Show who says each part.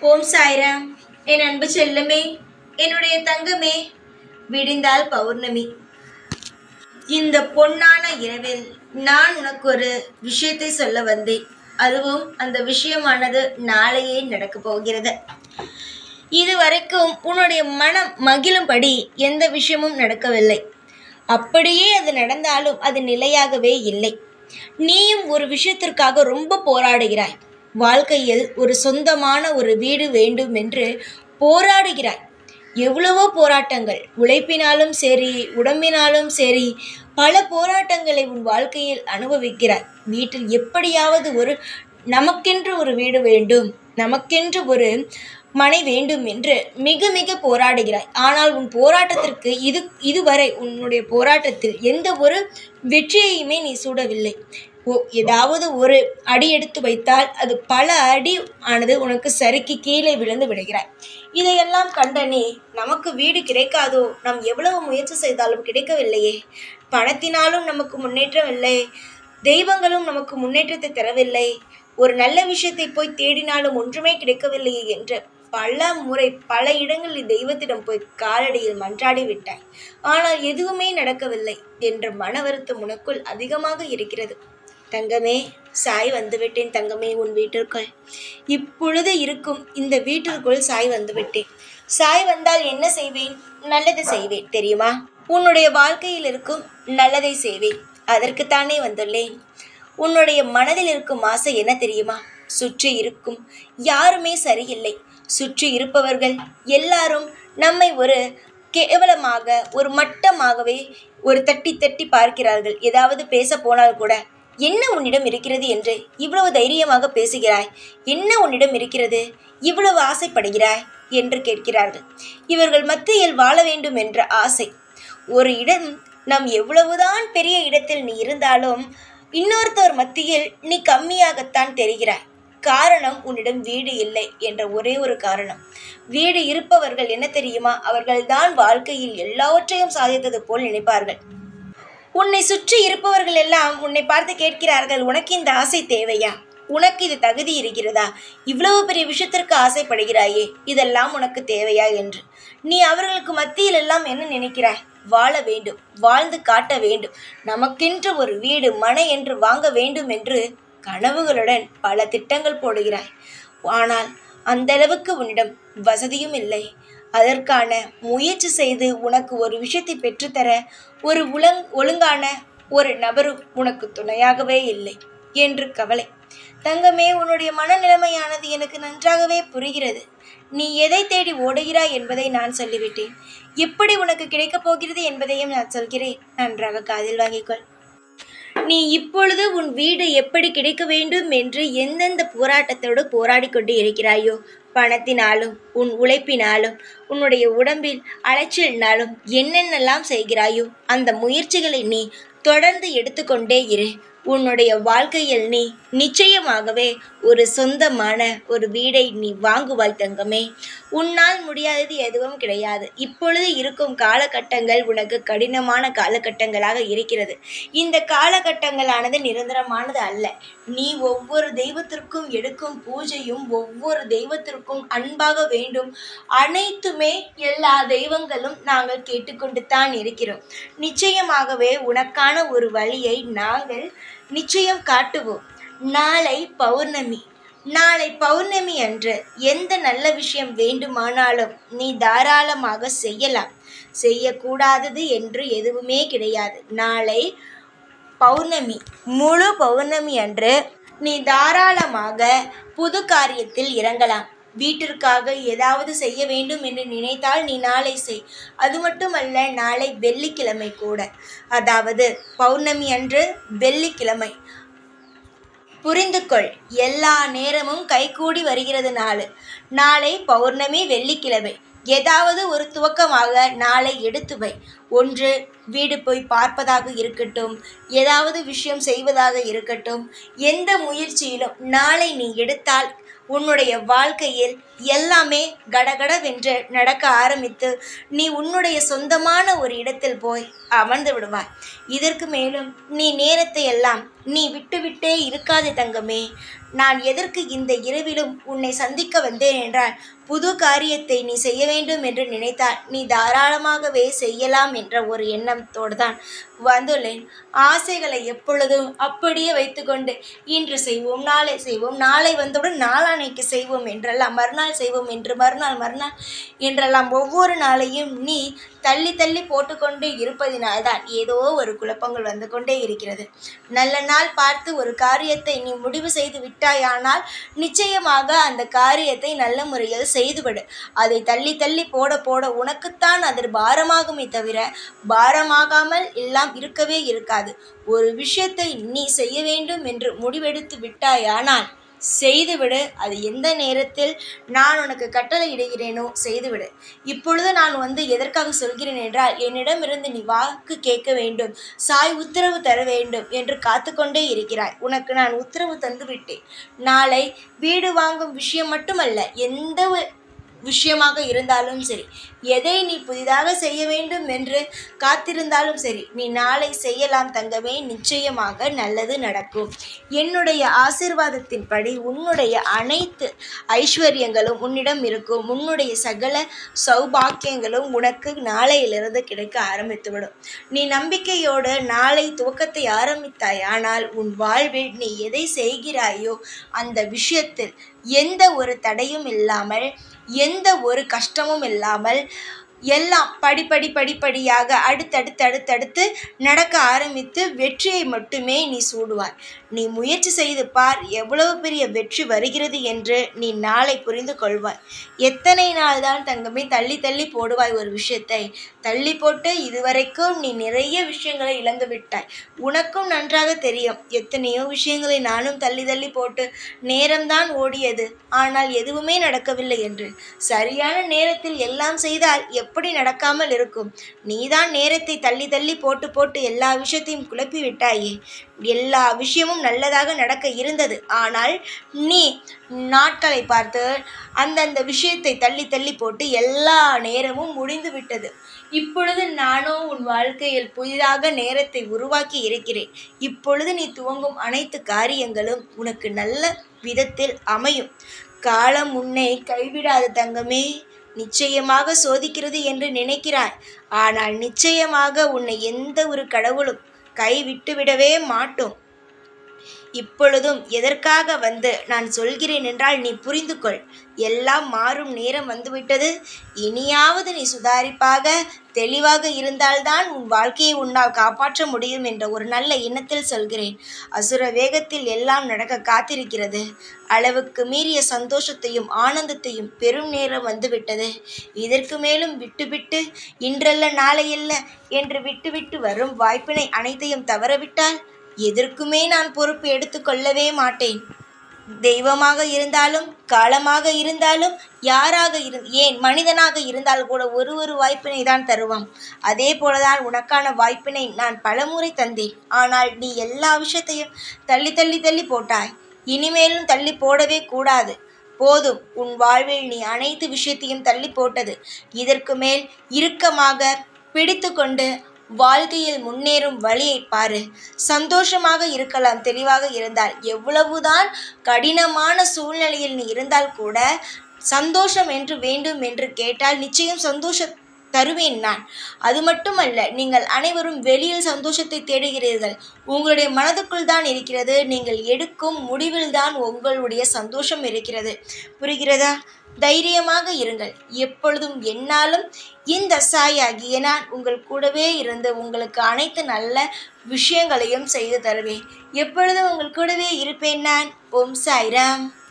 Speaker 1: ஓம் சாய்ராம் என் அன்பு செல்லமே என்னுடைய தங்கமே விடிந்தால் பௌர்ணமி இந்த பொன்னான இரவில் நான் உனக்கு ஒரு விஷயத்தை சொல்ல வந்தேன் அதுவும் அந்த விஷயமானது நாளையே நடக்கப் போகிறது இதுவரைக்கும் உன்னுடைய மனம் மகிழும்படி எந்த விஷயமும் நடக்கவில்லை அப்படியே அது நடந்தாலும் அது நிலையாகவே இல்லை நீயும் ஒரு விஷயத்திற்காக ரொம்ப போராடுகிறாய் வாழ்க்கையில் ஒரு சொந்தமான ஒரு வீடு வேண்டும் என்று போராடுகிறாய் எவ்வளவோ போராட்டங்கள் உழைப்பினாலும் சரி உடம்பினாலும் சரி பல போராட்டங்களை உன் வாழ்க்கையில் அனுபவிக்கிறாய் வீட்டில் எப்படியாவது ஒரு நமக்கென்று ஒரு வீடு வேண்டும் நமக்கென்று ஒரு மனை வேண்டும் என்று மிக மிக போராடுகிறாய் ஆனால் உன் போராட்டத்திற்கு இது இதுவரை உன்னுடைய போராட்டத்தில் எந்த ஒரு வெற்றியையுமே நீ சூடவில்லை ஓ ஏதாவது ஒரு அடி எடுத்து வைத்தால் அது பல அடி ஆனது உனக்கு சறுக்கி கீழே விழுந்து விடுகிறாய் இதையெல்லாம் கண்ட நீ நமக்கு வீடு கிடைக்காதோ நாம் எவ்வளவு முயற்சி செய்தாலும் கிடைக்கவில்லையே பணத்தினாலும் நமக்கு முன்னேற்றம் இல்லை தெய்வங்களும் நமக்கு முன்னேற்றத்தை தரவில்லை ஒரு நல்ல விஷயத்தை போய் தேடினாலும் ஒன்றுமே கிடைக்கவில்லையே என்று பல முறை பல இடங்களில் தெய்வத்திடம் போய் காலடியில் மன்றாடி விட்டாய் ஆனால் எதுவுமே நடக்கவில்லை என்ற மன வருத்தம் உனக்குள் அதிகமாக இருக்கிறது தங்கமே சாய் வந்துவிட்டேன் தங்கமே உன் வீட்டிற்குள் இப்பொழுது இருக்கும் இந்த வீட்டிற்குள் சாய் வந்துவிட்டேன் சாய் வந்தால் என்ன செய்வேன் நல்லது செய்வேன் தெரியுமா உன்னுடைய வாழ்க்கையில் இருக்கும் நல்லதை செய்வேன் அதற்குத்தானே வந்துள்ளேன் உன்னுடைய மனதில் இருக்கும் ஆசை என்ன தெரியுமா சுற்றி இருக்கும் யாருமே சரியில்லை சுற்றி இருப்பவர்கள் எல்லாரும் நம்மை ஒரு கேவலமாக ஒரு மட்டமாகவே ஒரு தட்டி தட்டி பார்க்கிறார்கள் ஏதாவது பேச போனால் கூட என்ன உன்னிடம் இருக்கிறது என்று இவ்வளவு தைரியமாக பேசுகிறாய் என்ன உன்னிடம் இருக்கிறது இவ்வளவு ஆசைப்படுகிறாய் என்று கேட்கிறார்கள் இவர்கள் மத்தியில் வாழ வேண்டும் என்ற ஆசை ஒரு இடம் நாம் எவ்வளவுதான் பெரிய இடத்தில் நீ இருந்தாலும் இன்னொருத்தவர் மத்தியில் நீ கம்மியாகத்தான் தெரிகிறாய் காரணம் உன்னிடம் வீடு இல்லை என்ற ஒரே ஒரு காரணம் வீடு இருப்பவர்கள் என்ன தெரியுமா அவர்கள்தான் வாழ்க்கையில் எல்லாவற்றையும் சாதித்தது போல் நினைப்பார்கள் உன்னை சுற்றி இருப்பவர்கள் எல்லாம் உன்னை பார்த்து கேட்கிறார்கள் உனக்கு இந்த ஆசை தேவையா உனக்கு இது தகுதி இருக்கிறதா இவ்வளவு பெரிய விஷயத்திற்கு ஆசைப்படுகிறாயே இதெல்லாம் உனக்கு தேவையா என்று நீ அவர்களுக்கு மத்தியில் எல்லாம் என்ன நினைக்கிறாய் வாழ வேண்டும் வாழ்ந்து காட்ட வேண்டும் நமக்கென்று ஒரு வீடு மனை என்று வாங்க வேண்டும் என்று கனவுகளுடன் பல திட்டங்கள் போடுகிறாய் ஆனால் அந்த அளவுக்கு உன்னிடம் வசதியும் இல்லை அதற்கான முயற்சி செய்து உனக்கு ஒரு விஷயத்தை பெற்றுத்தர ஒரு உலங் ஒழுங்கான ஒரு நபரும் உனக்கு துணையாகவே இல்லை என்று கவலை தங்கமே உன்னுடைய மனநிலைமையானது எனக்கு நன்றாகவே புரிகிறது நீ எதை தேடி ஓடுகிறாய் என்பதை நான் சொல்லிவிட்டேன் எப்படி உனக்கு கிடைக்கப் போகிறது என்பதையும் நான் சொல்கிறேன் நன்றாக காதில் வாங்கிக்கொள் நீ இப்பொழுது உன் வீடு எப்படி கிடைக்க வேண்டும் என்று எந்தெந்த போராட்டத்தோடு போராடி கொண்டு இருக்கிறாயோ பணத்தினாலும் உன் உழைப்பினாலும் உன்னுடைய உடம்பில் அலைச்சலினாலும் என்னென்னலாம் செய்கிறாயோ அந்த முயற்சிகளை நீ தொடர்ந்து எடுத்துக்கொண்டே இரு உன்னுடைய வாழ்க்கையில் நீ நிச்சயமாகவே ஒரு சொந்தமான ஒரு வீடை நீ வாங்குவாய் தங்கமே உன்னால் முடியாதது எதுவும் கிடையாது இப்பொழுது இருக்கும் காலகட்டங்கள் உனக்கு கடினமான காலகட்டங்களாக இருக்கிறது இந்த காலகட்டங்களானது நிரந்தரமானது அல்ல நீ ஒவ்வொரு தெய்வத்திற்கும் எடுக்கும் பூஜையும் ஒவ்வொரு தெய்வத்திற்கும் அன்பாக வேண்டும் அனைத்துமே எல்லா தெய்வங்களும் நாங்கள் கேட்டுக்கொண்டு தான் இருக்கிறோம் நிச்சயமாகவே உனக்கான ஒரு வழியை நாங்கள் நிச்சயம் காட்டுவோம் நாளை பௌர்ணமி நாளை பௌர்ணமி அன்று எந்த நல்ல விஷயம் வேண்டுமானாலும் நீ தாராளமாக செய்யலாம் செய்யக்கூடாதது என்று எதுவுமே கிடையாது நாளை பௌர்ணமி முழு பௌர்ணமி அன்று நீ தாராளமாக புது காரியத்தில் இறங்கலாம் வீட்டிற்காக ஏதாவது செய்ய வேண்டும் என்று நினைத்தால் நீ நாளை செய் அது மட்டுமல்ல நாளை வெள்ளிக்கிழமை கூட அதாவது பௌர்ணமி அன்று வெள்ளிக்கிழமை புரிந்து கொள் எல்லா நேரமும் கைகூடி வருகிறது நாள் நாளை பௌர்ணமி வெள்ளிக்கிழமை ஏதாவது ஒரு துவக்கமாக நாளை எடுத்து வை ஒன்று வீடு போய் பார்ப்பதாக இருக்கட்டும் ஏதாவது விஷயம் செய்வதாக இருக்கட்டும் எந்த முயற்சியிலும் நாளை நீ எடுத்தால் உன்னுடைய வாழ்க்கையில் எல்லாமே கடகடவென்று நடக்க ஆரம்பித்து நீ உன்னுடைய சொந்தமான ஒரு இடத்தில் போய் அமர்ந்து விடுவாய் இதற்கு மேலும் நீ நேரத்தை எல்லாம் நீ விட்டுவிட்டே இருக்காதே தங்கமே நான் எதற்கு இந்த இரவிலும் உன்னை சந்திக்க வந்தேன் என்றால் புது காரியத்தை நீ செய்ய வேண்டும் என்று நினைத்தால் நீ தாராளமாகவே செய்யலாம் என்ற ஒரு எண்ணத்தோடு தான் வந்துள்ளேன் ஆசைகளை எப்பொழுதும் அப்படியே வைத்துக்கொண்டு இன்று செய்வோம் நாளை செய்வோம் நாளை வந்தவுடன் நாளானைக்கு செய்வோம் என்றெல்லாம் மறுநாள் செய்வோம் என்று மறுநாள் மறுநாள் என்றெல்லாம் ஒவ்வொரு நாளையும் நீ தள்ளி தள்ளி போட்டுக்கொண்டு இருப்பதினால்தான் ஏதோ ஒரு குழப்பங்கள் வந்து கொண்டே இருக்கிறது நல்ல நாள் பார்த்து ஒரு காரியத்தை நீ முடிவு செய்து விட்டாயானால் நிச்சயமாக அந்த காரியத்தை நல்ல முறையில் செய்துவிடு அதை தள்ளி தள்ளி போட போட உனக்குத்தான் அது பாரமாகுமே தவிர பாரமாகாமல் எல்லாம் இருக்கவே இருக்காது ஒரு விஷயத்தை நீ செய்ய வேண்டும் என்று முடிவெடுத்து விட்டாயானால் செய்துவிடு அது எந்த நேரத்தில் நான் உனக்கு கட்டளை இடுகிறேனோ செய்துவிடு இப்பொழுது நான் வந்து எதற்காக சொல்கிறேன் என்றால் என்னிடமிருந்து நீ வாக்கு கேட்க வேண்டும் சாய் உத்தரவு தர வேண்டும் என்று காத்துக்கொண்டே இருக்கிறாய் உனக்கு நான் உத்தரவு தந்து விட்டேன் நாளை வீடு வாங்கும் விஷயம் மட்டுமல்ல எந்த ஒரு விஷயமாக இருந்தாலும் சரி எதை நீ புதிதாக செய்ய வேண்டும் என்று காத்திருந்தாலும் சரி நீ நாளை செய்யலாம் தங்கமே நிச்சயமாக நல்லது நடக்கும் என்னுடைய ஆசிர்வாதத்தின்படி உன்னுடைய அனைத்து ஐஸ்வர்யங்களும் உன்னிடம் இருக்கும் உன்னுடைய சகல சௌபாக்கியங்களும் உனக்கு நாளையிலிருந்து கிடைக்க ஆரம்பித்துவிடும் நீ நம்பிக்கையோடு நாளை துவக்கத்தை ஆரம்பித்தாய் ஆனால் உன் வாழ்வில் நீ எதை செய்கிறாயோ அந்த விஷயத்தில் எந்த ஒரு தடையும் இல்லாமல் எந்த ஒரு கஷ்டமும் இல்லாமல் எல்லாம் படிப்படி படிப்படியாக அடுத்தடுத்து அடுத்தடுத்து நடக்க ஆரம்பித்து வெற்றியை மட்டுமே நீ சூடுவாய் நீ முயற்சி செய்து பார் எவ்வளவு பெரிய வெற்றி வருகிறது என்று நீ நாளை புரிந்து கொள்வாய் எத்தனை நாள் தான் தங்கமே தள்ளி தள்ளி போடுவாய் ஒரு விஷயத்தை தள்ளி போட்டு இதுவரைக்கும் நீ நிறைய விஷயங்களை இழந்து விட்டாய் உனக்கும் நன்றாக தெரியும் எத்தனையோ விஷயங்களை நானும் தள்ளி தள்ளி போட்டு நேரம்தான் ஓடியது ஆனால் எதுவுமே நடக்கவில்லை என்று சரியான நேரத்தில் எல்லாம் செய்தால் எப்படி நடக்காமல் இருக்கும் நீதான் நேரத்தை தள்ளி தள்ளி போட்டு போட்டு எல்லா விஷயத்தையும் குழப்பி விட்டாயே எல்லா விஷயமும் நல்லதாக நடக்க இருந்தது ஆனால் நீ நாட்களை பார்த்து அந்தந்த விஷயத்தை தள்ளி தள்ளி போட்டு எல்லா நேரமும் முடிந்து விட்டது இப்பொழுது நானோ உன் வாழ்க்கையில் புதிதாக நேரத்தை உருவாக்கி இருக்கிறேன் இப்பொழுது நீ துவங்கும் அனைத்து காரியங்களும் உனக்கு நல்ல விதத்தில் அமையும் காலம் உன்னை கைவிடாது தங்கமே நிச்சயமாக சோதிக்கிறது என்று நினைக்கிறாய் ஆனால் நிச்சயமாக உன்னை எந்த ஒரு கடவுளும் கை விட்டுவிடவே மாட்டோம் இப்பொழுதும் எதற்காக வந்து நான் சொல்கிறேன் என்றால் நீ புரிந்து கொள் எல்லாம் மாறும் நேரம் வந்துவிட்டது இனியாவது நீ சுதாரிப்பாக தெளிவாக இருந்தால்தான் உன் வாழ்க்கையை உன்னால் காப்பாற்ற முடியும் என்ற ஒரு நல்ல எண்ணத்தில் சொல்கிறேன் அசுர வேகத்தில் எல்லாம் நடக்க காத்திருக்கிறது அளவுக்கு மீறிய சந்தோஷத்தையும் ஆனந்தத்தையும் பெரும் நேரம் வந்துவிட்டது இதற்கு மேலும் விட்டுவிட்டு இன்றல்ல நாளையல்ல என்று விட்டுவிட்டு வரும் வாய்ப்பினை அனைத்தையும் தவறவிட்டால் எதற்குமே நான் பொறுப்பு எடுத்துக்கொள்ளவே மாட்டேன் தெய்வமாக இருந்தாலும் காலமாக இருந்தாலும் யாராக இரு ஏன் மனிதனாக இருந்தால் கூட ஒரு ஒரு வாய்ப்பினை தான் தருவான் அதே போலதான் உனக்கான வாய்ப்பினை நான் பலமுறை தந்தேன் ஆனால் நீ எல்லா விஷயத்தையும் தள்ளி தள்ளி தள்ளி போட்டாய் இனிமேலும் தள்ளி போடவே கூடாது போதும் உன் வாழ்வில் நீ அனைத்து விஷயத்தையும் தள்ளி போட்டது இதற்கு மேல் இறுக்கமாக பிடித்து கொண்டு வாழ்க்கையில் முன்னேறும் வழியை பாரு சந்தோஷமாக இருக்கலாம் தெளிவாக இருந்தால் எவ்வளவுதான் கடினமான சூழ்நிலையில் நீ இருந்தால் கூட சந்தோஷம் என்று வேண்டும் என்று கேட்டால் நிச்சயம் சந்தோஷ தருவேன் நான் அது மட்டுமல்ல நீங்கள் அனைவரும் வெளியில் சந்தோஷத்தை தேடுகிறீர்கள் உங்களுடைய மனதுக்குள் தான் இருக்கிறது நீங்கள் எடுக்கும் முடிவில் தான் உங்களுடைய சந்தோஷம் இருக்கிறது புரிகிறதா தைரியமாக இருங்கள் எப்பொழுதும் என்னாலும் இந்த சாயாகிய நான் உங்கள் கூடவே இருந்து உங்களுக்கு அனைத்து நல்ல விஷயங்களையும் செய்து தருவேன் எப்பொழுதும் உங்கள் கூடவே இருப்பேன் நான் ஓம் சாய்ராம்